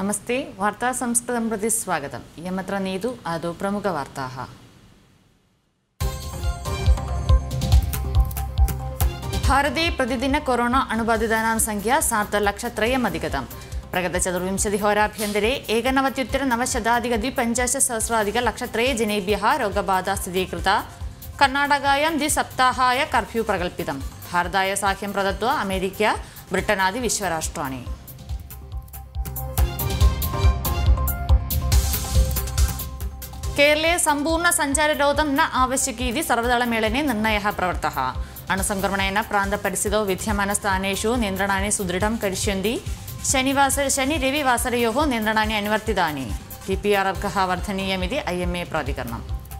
नमस्ते वार्ता संस्कृतं प्रति स्वागतम् इयमत्र नीतु आदौ प्रमुखवार्ताः भारते प्रतिदिन कोरोना अणुबाधितानां संख्या सार्धलक्षत्रयमधिगतम् प्रगतचतुर्विंशतिहोराभ्यन्तरे एकनवत्युत्तरनवशताधिकद्विपञ्चाशत्सहस्राधिकलक्षत्रयजनेभ्यः रोगबाधा स्थिरीकृता कर्णाटकायां द्विसप्ताहाय कर्फ्यू प्रकल्पितम् भारताय साह्यं प्रदत्त्वा अमेरिका ब्रिटनादि विश्वराष्ट्राणि केरले सम्पूर्णसञ्चाररोधं न आवश्यकी इति सर्वदलमेलने निर्णयः प्रवृत्तः अणुसङ्क्रमणेन प्रान्तपरिस्थितौ विद्यमानस्थानेषु नियन्त्रणानि सुदृढं करिष्यन्ति शनिवास शनिरविवासरयोः नियन्त्रणानि अनुवर्तितानि टी पी आर् अर्कः वर्धनीयमिति ऐ एम् ए प्राधिकरणम्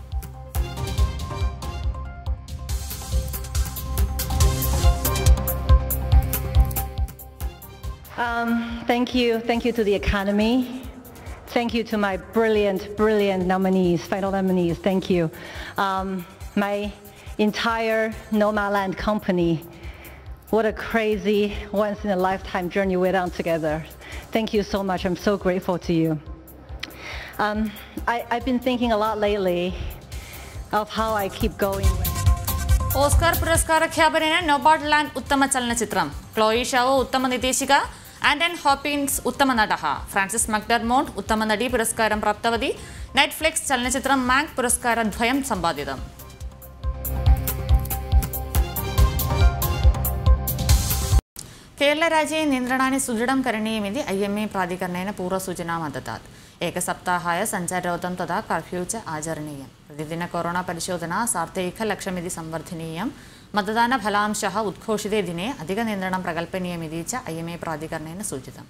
Um, thank you. Thank you to the Academy. Thank you to my brilliant, brilliant nominees, final nominees. Thank you. Um, my entire Nomaland company. What a crazy, once-in-a-lifetime journey we're on together. Thank you so much. I'm so grateful to you. Um, I, I've been thinking a lot lately of how I keep going. Oscar പുരസ്കാരഖ്യാപനേന Nomadland ഉത്തമ ചലനചിത്രം Chloe Shao ഉത്തമ നിർദ്ദേശിക Ardern Hopkins ഉത്തമ നട Francis മക്ഡർമോണ്ട് ഉത്തമ നടി പുരസ്കാരം പ്രാപ്തവതി Netflix ചലനചിത്രം മാങ്ക് പുരസ്കാരദ്വയം സമ്പാദിതം केरलराज्ये नियन्त्रणानि सुदृढं करणीयमिति ऐ एम् ए प्राधिकरणेन पूर्वसूचनाम् अददात् एकसप्ताहाय सञ्चाररोधं तथा कर्फ्यू च आचरणीयं प्रतिदिन कोरोना परिशोधना सार्धैकलक्षमिति संवर्धनीयं मतदानफलांशः उद्घोषिते दिने अधिकनियन्त्रणं प्रकल्पनीयमिति च ऐ एम् ए प्राधिकरणेन सूचितम्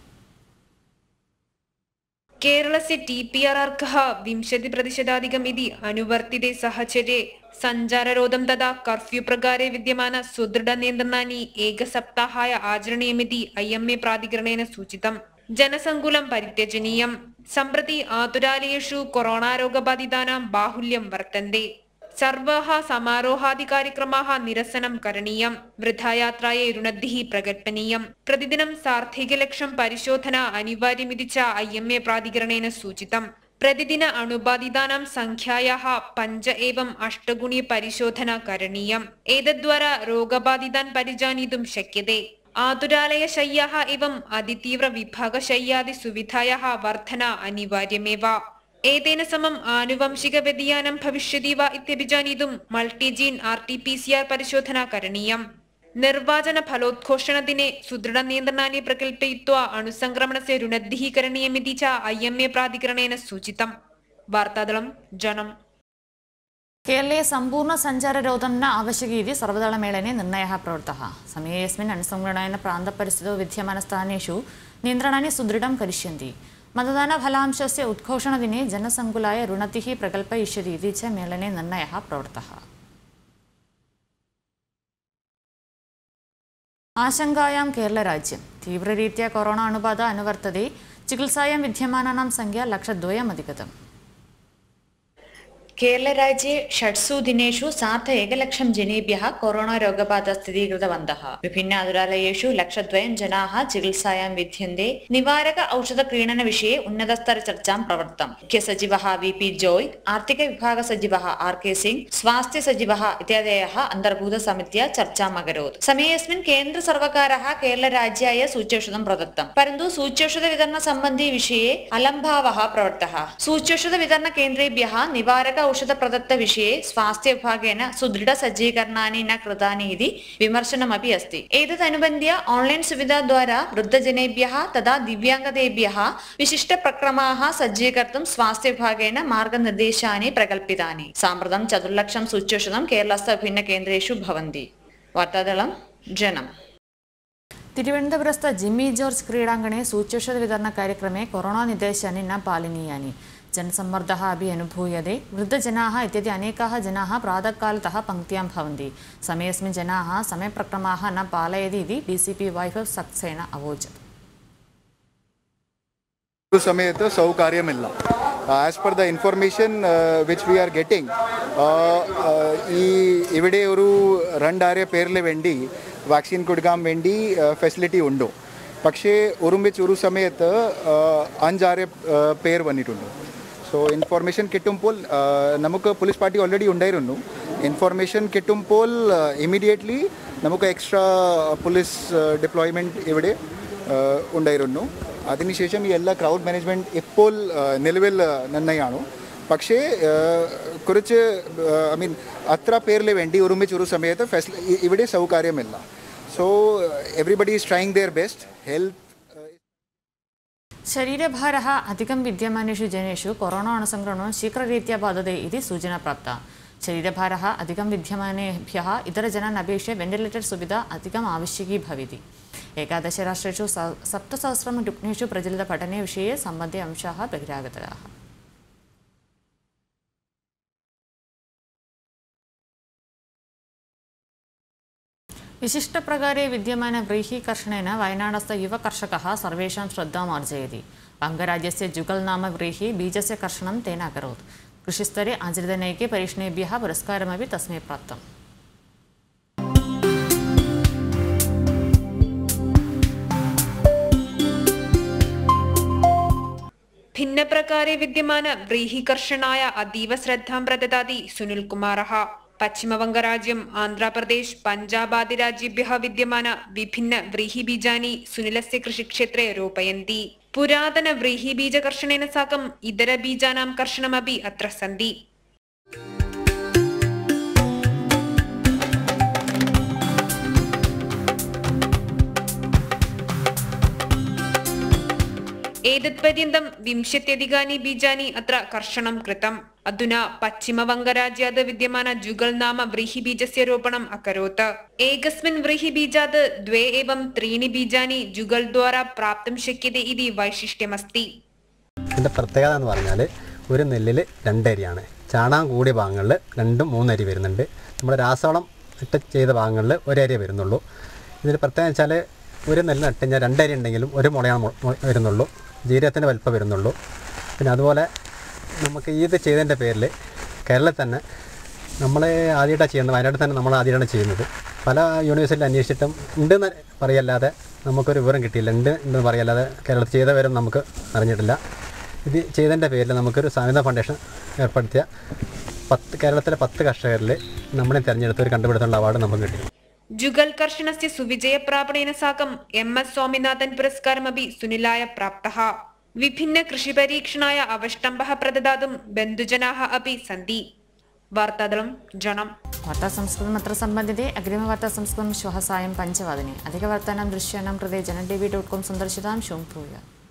केरलस्य टी पी आर् अर्कः विंशतिप्रतिशताधिकम् इति अनुवर्तिते सहचर्ये सञ्चाररोधं तथा कर्फ्यू प्रकारे विद्यमान सुदृढनियन्त्रणानि एकसप्ताहाय आचरणीयमिति ऐ एम् ए प्राधिकरणेन सूचितम् जनसङ्कुलं परित्यजनीयम् सम्प्रति आतुरालयेषु कोरोनारोगबाधितानां बाहुल्यं वर्तन्ते सर्वाः समारोहादिकार्यक्रमाः निरसनं करणीयं वृथायात्रायै ऋणद्धिः प्रकल्पनीयं प्रतिदिनं सार्धैकलक्षं परिशोधना अनिवार्यमिति च ऐ एम् ए प्राधिकरणेन सूचितम् प्रतिदिन अणुबाधितानां संख्यायाः पञ्च एवम् अष्टगुणी परिशोधना करणीयम् एतद्वारा रोगबाधितान् परिजानीतुं शक्यते आतुरालयशय्याः एवम् अतितीव्रविभागशय्यादिसुविधायाः वर्धना अनिवार्यमेव एतेन समम् आनुवंशिकव्यതിയാനം भविष्यति वा इत्यपि जानीतुं मल्टीजीन् आर् टी पी सि आर् परिशोधना करणीयम् निर्वाचनफलोद्घोषणदिने सुदृढनियन्त्रणानि प्रकल्पयित्वा अणुसङ्क्रमणस्य ऋणद्धिः करणीयमिति च ऐ एम् ए प्राधिकरणेन सूचितम् वार्तादलं जनम् केरले सम्पूर्णसञ्चाररोधं न आवश्यकी इति सर्वदलमेलने निर्णयः प्रवृत्तः समये यस्मिन् अणुसङ्ग्रहणेन प्रान्तपरिस्थितौ विद्यमानस्थानेषु नियन्त्रणानि सुदृढं करिष्यन्ति मतदानफलांशस्य उद्घोषणदिने जनसङ्कुलाय ऋणतिः प्रकल्पयिष्यति इति च मेलने निर्णयः प्रवृत्तः आशङ्कायां केरलराज्यं तीव्ररीत्या कोरोना अणुबाधा अनुवर्तते चिकित्सायां विद्यमानानां संख्या लक्षद्वयमधिगतम् केरलराज्ये षट्सु दिनेषु सार्ध एकलक्षं जनेभ्यः कोरोना रोगबाधा स्थिरीकृतवन्तः विभिन्न आतुरालयेषु लक्षद्वयं जनाः चिकित्सायां विद्यन्ते निवारक औषधक्रीडनविषये उन्नतस्तरचर्चां प्रवृत्तम् मुख्यसचिवः वि पि जोय् आर्थिकविभागसचिवः आर् के सिंह स्वास्थ्यसचिवः इत्यादयः अन्तर्भूतसमित्या चर्चाम् अकरोत् समयेऽस्मिन् केन्द्रसर्वकारः केरलराज्याय सूच्यौषधं प्रदत्तम् परन्तु सूच्यौषधवितरणसम्बन्धी विषये अलम्भावः प्रवृत्तः सूच्यौषधवितरणकेन्द्रेभ्यः निवारक औषधप्रदत्तविषये स्वास्थ्यविभागेन सुदृढसज्जीकरणानि न कृतानि इति विमर्शनमपि अस्ति एतदनुबन्ध्य ऑनलाइन सुविधाद्वारा वृद्धजनेभ्यः तथा दिव्याङ्गतेभ्यः विशिष्टप्रक्रमाः सज्जीकर्तुं स्वास्थ्यविभागेन मार्गनिर्देशानि प्रकल्पितानि साम्प्रतं चतुर्लक्षं सूच्यौषधं केरलस्थ विभिन्नकेन्द्रेषु भवन्ति वार्तादलं जनम् തിരുവനന്തപുരസ്ഥ ജിമ്മി ജോർജ് ക്രീഡാങ്കणे सूच्यौषधवितरणकार्यक्रमे कोरोनानिर्देशानि न पालनीयानि जनसम्मर्दः अपि अनुभूयते वृद्धजनाः इत्यादि अनेकाः जनाः प्रातःकालतः पङ्क्त्यां भवन्ति समयेऽस्मिन् जनाः समयप्रक्रमाः न पालयति इति डि सि पि वैभव सक्सेन अवोचत् ഒരു സമയത്ത് സൗകര്യമില്ല as per the information which we are getting ഈ ഇവിടെ ഒരു രണ്ടായിരം പേരിന് വേണ്ടി വാക്സിൻ കൊടുക്കാൻ വേണ്ടി ഫെസിലിറ്റി ഉണ്ടോ പക്ഷേ ഒരുമിച്ച് ഒരു സമയത്ത് ആ, അഞ്ചാറ് ആ, പേർ വന്നിട്ടുണ്ട് സോ ഇൻഫോർമേഷൻ കിട്ടുമ്പോൾ ആ, നമുക്ക് പോലീസ് പാർട്ടി ഓൾറെഡി ഉണ്ടായിരുന്നു ഇൻഫോർമേഷൻ കിട്ടുമ്പോൾ ഇമ്മീഡിയറ്റ്ലി നമുക്ക് എക്സ്ട്രാ പോലീസ് ഡിപ്ലോയ്മെൻറ്റ് ഇവിടെ ആ, ഉണ്ടായിരുന്നു അതിനുശേഷം ഈ എല്ലാ ക്രൗഡ് മാനേജ്മെൻറ്റ് ഇപ്പോൾ ആ, നിലവിൽ ആ, നന്നായാണ് പക്ഷേ ആ, കുറച്ച് ഐ മീൻ അത്ര പേരിൽ വേണ്ടി ഒരുമിച്ച് ഒരു സമയത്ത് ഫെസിലി ഇവിടെ സൗകര്യമില്ല so everybody is trying their best health शरीरभारः अधिकं विद्यमानेषु जनेषु कोरोना अणुसङ्क्रमणं शीघ्ररीत्या बाधते इति सूचना प्राप्ता शरीरभारः अधिकं विद्यमानेभ्यः इतरजनान् अपेक्ष्य वेण्टिलेटर् सुविधा अधिकम् आवश्यकी भवति एकादशराष्ट्रेषु स- सप्तसहस्रं रुग्णेषु प्रचलितपठने विषये सम्बन्धे अंशाः बहिरागताः विशिष्टप्रकारे विद्यमानव्रीहिकर्षणेन वयनाडस्थ युवकर्षकः सर्वेषां श्रद्धाम् अर्जयति वङ्गराज्यस्य जुगल् नाम व्रीहि बीजस्य कर्षणं तेन अकरोत् कृषिस्तरे आचरितनैके परीक्षणेभ्यः पुरस्कारमपि तस्मै प्राप्तम् ഭിന്നപ്രകാരെ വിദ്യമാന വ്രീഹികർഷണായ അതീവ ശ്രദ്ധാം പ്രദദാതി സുനിൽകുമാരः പശ്ചിമവംഗരാജ്യം ആന്ധ്രാപ്രദേശ് പഞ്ചാബാദി രാജ്യേഭ്യः വിദ്യമാന വിഭിന്ന വ്രീഹിബീജാനി സുനിലस्य കൃഷിക്ഷേत्रे रोपयन्ति പുരാതന വ്രീഹിബീജകർഷണേന സാकम् ഇതരബീജാനാം കർഷണമപി അത്ര സന്തി एतत्पर्यन्तं विंशत्यधिकानि बीजानि अत्र कर्षणं कृतम् अधुना पश्चिमवङ्गराज्यात् विद्यमान जुगल् नाम व्रीहिबीजस्य रोपणम् अकरोत् एकस्मिन् व्रीहिबीजात् द्वे एवं त्रीणि बीजानि जुगल् द्वारा प्राप्तुं शक्यते इति वैशिष्ट्यमस्ति ഇതിൻ്റെ പ്രത്യേകത എന്ന് പറഞ്ഞാൽ ഒരു നെല്ലിൽ രണ്ടരിയാണ് ചാണകം കൂടിയ ഭാഗങ്ങളിൽ രണ്ടും മൂന്നരി വരുന്നുണ്ട് നമ്മുടെ രാസവളം ഇട്ട് ചെയ്ത ഭാഗങ്ങളിൽ ഒരരി വരുന്നുള്ളൂ ഇതിൽ പ്രത്യേകം വെച്ചാൽ ഒരു നെല്ല് നട്ട് കഴിഞ്ഞാൽ രണ്ടരി ഉണ്ടെങ്കിലും ഒരു മുളയാണ് മു- മു- വരുന്നുള്ളൂ ജീരകത്തിൻ്റെ വലിപ്പം വരുന്നുള്ളൂ പിന്നെ അതുപോലെ നമുക്ക് ഇത് ചെയ്തതിൻ്റെ പേരിൽ കേരളത്തിൽ തന്നെ നമ്മൾ ആദ്യമായിട്ടാണ് ചെയ്യുന്നത് വയനാട്ടിൽ തന്നെ നമ്മൾ ആദ്യമായിട്ടാണ് ചെയ്യുന്നത് പല യൂണിവേഴ്സിറ്റിയിൽ അന്വേഷിച്ചിട്ടും ഉണ്ടെന്ന് പറയല്ലാതെ നമുക്കൊരു വിവരം കിട്ടിയില്ല ഉണ്ട് ഉണ്ടെന്ന് പറയല്ലാതെ കേരളത്തിൽ ചെയ്തവരും നമുക്ക് അറിഞ്ഞിട്ടില്ല ഇത് ചെയ്തതിൻ്റെ പേരിൽ നമുക്കൊരു സാധ്യത ഫൗണ്ടേഷൻ ഏർപ്പെടുത്തിയ പത്ത് കേരളത്തിലെ പത്ത് കർഷകരിൽ നമ്മളെ തിരഞ്ഞെടുത്ത ഒരു കണ്ടുപിടുത്തമുള്ള അവാർഡ് നമുക്ക് കിട്ടി जुगल् कर्षणस्य सुविजयप्रापणेन साकम् एम् एस् स्वामिनाथन् पुरस्कारमपि सुनिलाय प्राप्तः विभिन्न कृषिपरीक्षणाय अवष्टम्भः प्रददातुं बन्धुजनाः अपि सन्ति वार्तादलं जनम् वार्तासंस्कृतम् अत्र सम्बन्धिते अग्रिमवार्तासंस्कृतं श्वः सायं पञ्चवादने अधिकवार्तानां दृश्याणां कृते जनन् टी वी डाट् काम् सन्दर्शितां शों भूयात्